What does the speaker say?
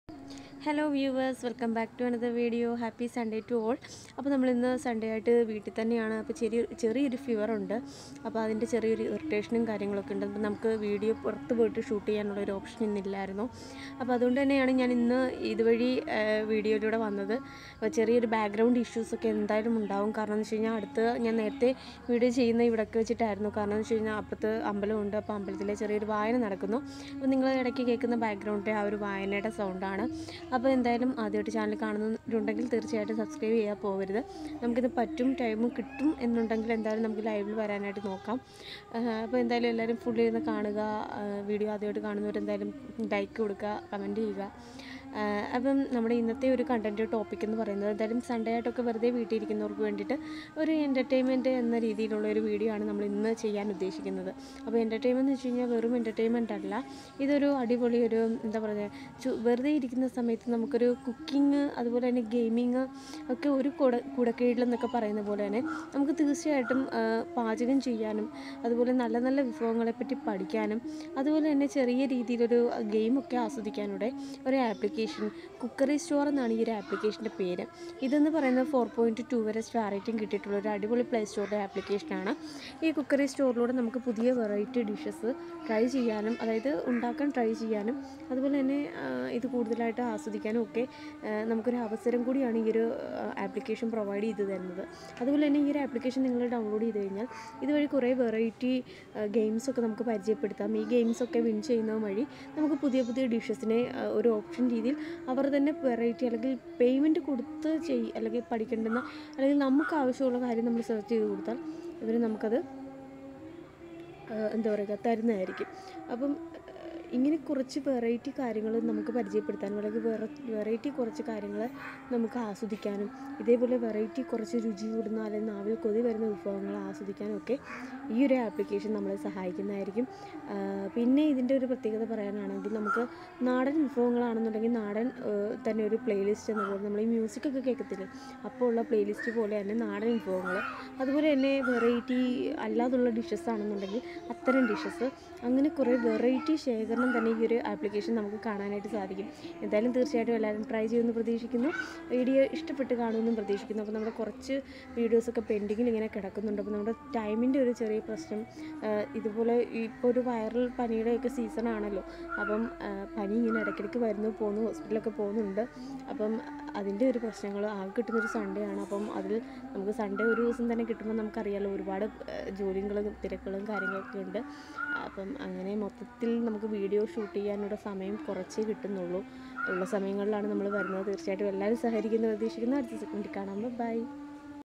hello viewers welcome back to another video happy Sunday to all അപ്പോൾ നമ്മളിന്ന് Sunday ആയിട്ട് വീട്ടിൽ തന്നെയാണ് അപ്പോൾ ചെറിയ ചെറിയൊരു ഫീവർ ഉണ്ട് അപ്പോൾ അതിൻ്റെ ചെറിയൊരു ഇറിറ്റേഷനും കാര്യങ്ങളൊക്കെ ഉണ്ട് അപ്പോൾ നമുക്ക് വീഡിയോ പുറത്ത് പോയിട്ട് ഷൂട്ട് ചെയ്യാനുള്ള ഒരു ഓപ്ഷൻ ഇന്നില്ലായിരുന്നു അപ്പോൾ അതുകൊണ്ട് തന്നെയാണ് ഞാൻ ഇന്ന് ഇതുവഴി ആ, വീഡിയോയിലൂടെ വന്നത് അപ്പോൾ ചെറിയൊരു ബാക്ക്ഗ്രൗണ്ട് ഇഷ്യൂസൊക്കെ എന്തായാലും ഉണ്ടാവും കാരണം എന്ന് വെച്ച് കഴിഞ്ഞാൽ അടുത്ത് ഞാൻ നേരത്തെ വീഡിയോ ചെയ്യുന്ന ഇവിടൊക്കെ വെച്ചിട്ടായിരുന്നു കാരണം എന്ന് വെച്ച് കഴിഞ്ഞാൽ അപ്പുറത്ത് അമ്പലമുണ്ട് അപ്പോൾ അമ്പലത്തിലെ ചെറിയൊരു വായന നടക്കുന്നു അപ്പോൾ നിങ്ങൾ ഇടയ്ക്ക് കേൾക്കുന്ന ബാക്ക്ഗ്രൗണ്ടിലെ ആ ഒരു വായനയുടെ സൗണ്ടാണ് അപ്പോൾ എന്തായാലും ആദ്യമായിട്ട് ചാനൽ കാണുന്നുണ്ടെങ്കിൽ തീർച്ചയായിട്ടും സബ്സ്ക്രൈബ് ചെയ്യാൻ പോകരുത് നമുക്കിത് പറ്റും ടൈം കിട്ടും എന്നുണ്ടെങ്കിൽ എന്തായാലും നമുക്ക് ലൈവിൽ വരാനായിട്ട് നോക്കാം ആഹ് അപ്പോൾ എന്തായാലും എല്ലാവരും ഫുൾ ഇരുന്ന് കാണുക ആഹ് വീഡിയോ ആദ്യമായിട്ട് കാണുന്നവർ എന്തായാലും ലൈക്ക് കൊടുക്കുക കമൻറ്റ് ചെയ്യുക ആഹ് അപ്പം നമ്മുടെ ഇന്നത്തെ ഒരു കണ്ടൻറ്റ് ടോപ്പിക് എന്ന് പറയുന്നത് എന്തായാലും സൺഡേ ആയിട്ടൊക്കെ വെറുതെ വീട്ടിൽ ഇരിക്കുന്നവർക്ക് വേണ്ടിയിട്ട് ഒരു എൻ്റർടൈൻമെൻറ്റ് എന്ന രീതിയിലുള്ള ഒരു വീഡിയോ ആണ് നമ്മൾ ഇന്ന് ചെയ്യാൻ ഉദ്ദേശിക്കുന്നത് അപ്പോൾ എൻ്റർടൈൻമെൻറ്റ് എന്ന് വെച്ച് കഴിഞ്ഞാൽ വെറും എൻ്റർടൈൻമെൻ്റ് അല്ല ഇതൊരു അടിപൊളി ഒരു എന്താ പറയുക ചു വെറുതെ ഇരിക്കുന്ന സമയത്ത് നമുക്കൊരു കുക്കിംഗ് അതുപോലെ തന്നെ ഗെയിമിങ് ഒക്കെ ഒരു കുട കുടക്കീഴിലെന്നൊക്കെ പറയുന്ന പോലെ തന്നെ നമുക്ക് തീർച്ചയായിട്ടും ആ, പാചകം ചെയ്യാനും അതുപോലെ നല്ല നല്ല വിഭവങ്ങളെ പറ്റി പഠിക്കാനും അതുപോലെ തന്നെ ചെറിയ രീതിയിലൊരു ഗെയിമൊക്കെ ആസ്വദിക്കാനൂടെ ഒരു ആപ്ലിക്കേഷൻ കുക്കറി സ്റ്റോർ എന്നാണ് ഈ ഒരു ആപ്ലിക്കേഷൻ്റെ പേര് ഇതെന്ന് പറയുന്നത് ഫോർ പോയിൻറ്റ് ടു വരെ സ്റ്റാർ റേറ്റിംഗ് കിട്ടിയിട്ടുള്ള ഒരു അടിപൊളി പ്ലേ സ്റ്റോറിൻ്റെ ആപ്ലിക്കേഷനാണ് ഈ കുക്കറി സ്റ്റോറിലൂടെ നമുക്ക് പുതിയ വെറൈറ്റി ഡിഷസ് ട്രൈ ചെയ്യാനും അതായത് ഉണ്ടാക്കാൻ ട്രൈ ചെയ്യാനും അതുപോലെ തന്നെ ആ, ഇത് കൂടുതലായിട്ട് ആസ്വദിക്കാനും ഒക്കെ ആ, നമുക്കൊരു അവസരം കൂടിയാണ് ഈ ഒരു ആപ്ലിക്കേഷൻ പ്രൊവൈഡ് ചെയ്ത് തരുന്നത് അതുപോലെ തന്നെ ഈ ഒരു ആപ്ലിക്കേഷൻ നിങ്ങൾ ഡൗൺലോഡ് ചെയ്ത് കഴിഞ്ഞാൽ ഇതുവഴി കുറേ വെറൈറ്റി ഗെയിംസൊക്കെ നമുക്ക് പരിചയപ്പെടുത്താം ഈ ഗെയിംസൊക്കെ വിൻ ചെയ്യുന്നത് വഴി നമുക്ക് പുതിയ പുതിയ ഡിഷസിനെ ഒരു ഓപ്ഷൻ രീതിയിൽ അവർ തന്നെ വെറൈറ്റി അല്ലെങ്കിൽ പേയ്മെൻറ്റ് കൊടുത്ത് ചെയ് അല്ലെങ്കിൽ പഠിക്കേണ്ടുന്ന അല്ലെങ്കിൽ നമുക്ക് ആവശ്യമുള്ള കാര്യം നമ്മൾ സെർച്ച് ചെയ്ത് കൊടുത്താൽ ഇവർ നമുക്കത് ഏഹ് എന്താ പറയുക തരുന്നതായിരിക്കും അപ്പം ഏഹ് ഇങ്ങനെ കുറച്ച് വെറൈറ്റി കാര്യങ്ങൾ നമുക്ക് പരിചയപ്പെടുത്താനും അല്ലെങ്കിൽ വേറെ വെറൈറ്റി കുറച്ച് കാര്യങ്ങൾ നമുക്ക് ആസ്വദിക്കാനും ഇതേപോലെ വെറൈറ്റി കുറച്ച് രുചി കൂടുന്ന അല്ലെങ്കിൽ നാവിൽ കൊതി വരുന്ന വിഭവങ്ങൾ ആസ്വദിക്കാനും ഒക്കെ ഈ ഒരു ആപ്ലിക്കേഷൻ നമ്മളെ സഹായിക്കുന്നതായിരിക്കും ആഹ് പിന്നെ ഇതിൻ്റെ ഒരു പ്രത്യേകത പറയാനാണെങ്കിൽ നമുക്ക് നാടൻ വിഭവങ്ങളാണെന്നുണ്ടെങ്കിൽ നാടൻ ഏഹ് തന്നെ ഒരു പ്ലേലിസ്റ്റ് എന്ന പോലെ നമ്മൾ ഈ മ്യൂസിക്കൊക്കെ കേൾക്കത്തില്ലേ അപ്പോൾ ഉള്ള പ്ലേലിസ്റ്റ് പോലെ തന്നെ നാടൻ വിഭവങ്ങൾ അതുപോലെ തന്നെ വെറൈറ്റി അല്ലാതുള്ള ഡിഷസ് ആണെന്നുണ്ടെങ്കിൽ അത്തരം ഡിഷസ് അങ്ങനെ കുറേ വെറൈറ്റി ശേഖരണം തന്നെ ഈ ഒരു ആപ്ലിക്കേഷൻ നമുക്ക് കാണാനായിട്ട് സാധിക്കും എന്തായാലും തീർച്ചയായിട്ടും എല്ലാവരും ട്രൈ ചെയ്യുമെന്ന് പ്രതീക്ഷിക്കുന്നു വീഡിയോ ഇഷ്ടപ്പെട്ട് കാണുമെന്നും പ്രതീക്ഷിക്കുന്നു അപ്പോൾ നമ്മുടെ കുറച്ച് വീഡിയോസൊക്കെ പെൻഡിങ്ങിൽ ഇങ്ങനെ കിടക്കുന്നുണ്ട് അപ്പോൾ നമ്മുടെ ടൈമിൻ്റെ ഒരു ചെറിയ പ്രശ്നം ആ, ഇതുപോലെ ഇപ്പോൾ ഒരു വൈറൽ പനിയുടെയൊക്കെ സീസൺ ആണല്ലോ അപ്പം ആ, പനി ഇങ്ങനെ ഇടയ്ക്കിടയ്ക്ക് വരുന്നു പോകുന്നു ഹോസ്പിറ്റലൊക്കെ പോകുന്നുണ്ട് അപ്പം അതിൻ്റെ ഒരു പ്രശ്നങ്ങൾ ആകെ കിട്ടുന്നൊരു സൺഡേ ആണ് അപ്പം അതിൽ നമുക്ക് സൺഡേ ഒരു ദിവസം തന്നെ കിട്ടുമ്പോൾ നമുക്കറിയാലോ ഒരുപാട് ആ, ജോലികളും തിരക്കുകളും കാര്യങ്ങളൊക്കെ ഉണ്ട് അപ്പം അങ്ങനെ മൊത്തത്തിൽ നമുക്ക് വീഡിയോ ഷൂട്ട് ചെയ്യാനുള്ള സമയം കുറച്ചേ കിട്ടുന്നുള്ളൂ ഉള്ള സമയങ്ങളിലാണ് നമ്മൾ വരുന്നത് തീർച്ചയായിട്ടും എല്ലാവരും സഹകരിക്കുന്നു പ്രതീക്ഷിക്കുന്നു അടുത്ത സെക്കൻഡിൽ കാണാം ബൈ